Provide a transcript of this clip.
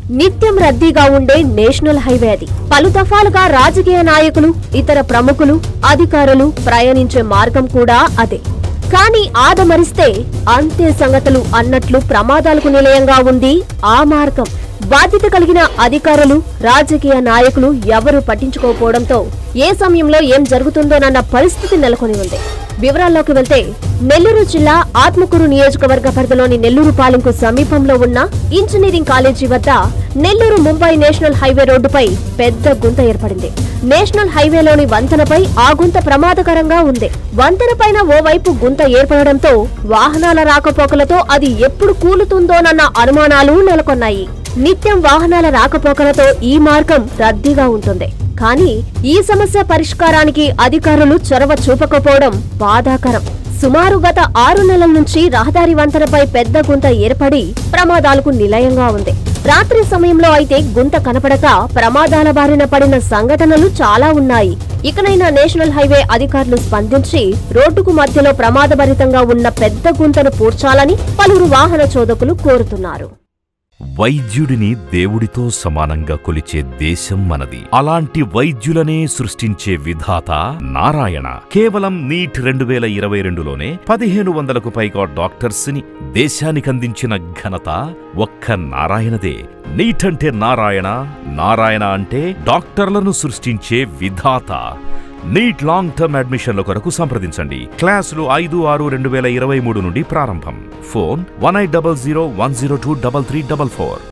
నిత్యం రద్దీగా ఉండే నేషనల్ హైవే అది పలు దఫాలుగా రాజకీయ నాయకులు ఇతర ప్రముఖులు అధికారులు ప్రయాణించే మార్గం కూడా అదే కానీ ఆదమరిస్తే అంతే సంగతులు అన్నట్లు ప్రమాదాలకు నిలయంగా ఉంది ఆ మార్గం బాధ్యత కలిగిన అధికారులు రాజకీయ నాయకులు ఎవరూ పట్టించుకోకపోవడంతో ఏ సమయంలో ఏం జరుగుతుందోనన్న పరిస్థితి నెలకొని ఉంది వివరాల్లోకి వెళ్తే నెల్లూరు జిల్లా ఆత్మకూరు నియోజకవర్గ పరిధిలోని నెల్లూరు పాలెంకు సమీపంలో ఉన్న ఇంజనీరింగ్ కాలేజీ వద్ద నెల్లూరు ముంబై నేషనల్ హైవే రోడ్డుపై పెద్ద గుంత ఏర్పడింది నేషనల్ హైవేలోని వంతెనపై ఆ గుంత ప్రమాదకరంగా ఉంది వంతెన పైన ఓవైపు గుంత ఏర్పడడంతో వాహనాల రాకపోకలతో అది ఎప్పుడు కూలుతుందోనన్న అనుమానాలు నెలకొన్నాయి నిత్యం వాహనాల రాకపోకలతో ఈ మార్గం రద్దీగా ఉంటుంది కానీ ఈ సమస్య పరిష్కారానికి అధికారులు చొరవ చూపకపోవడం బాధాకరం సుమారు గత ఆరు నెలల నుంచి రహదారి వంతెనపై పెద్ద గుంత ఏర్పడి ప్రమాదాలకు నిలయంగా ఉంది రాత్రి సమయంలో అయితే గుంత కనపడక ప్రమాదాల బారిన పడిన సంఘటనలు చాలా ఉన్నాయి ఇకనైనా నేషనల్ హైవే అధికారులు స్పందించి రోడ్డుకు మధ్యలో ప్రమాదభరితంగా ఉన్న పెద్ద గుంతను పూడ్చాలని పలువురు వాహన చోదకులు కోరుతున్నారు వైద్యుడిని దేవుడితో సమానంగా కొలిచే దేశం మనది అలాంటి వైద్యులనే సృష్టించే విధాత నారాయణ కేవలం నీట్ రెండు వేల ఇరవై రెండులోనే పదిహేను వందలకు పైగా డాక్టర్స్ ని దేశానికి అందించిన ఘనత ఒక్క నారాయణదే నీట్ అంటే నారాయణ నారాయణ అంటే డాక్టర్లను సృష్టించే విధాత నీట్ లాంగ్ టర్మ్ అడ్మిషన్ల కొరకు సంప్రదించండి క్లాసులు ఐదు ఆరు రెండు వేల ఇరవై మూడు నుండి ప్రారంభం phone one eight double zero one zero two double three double four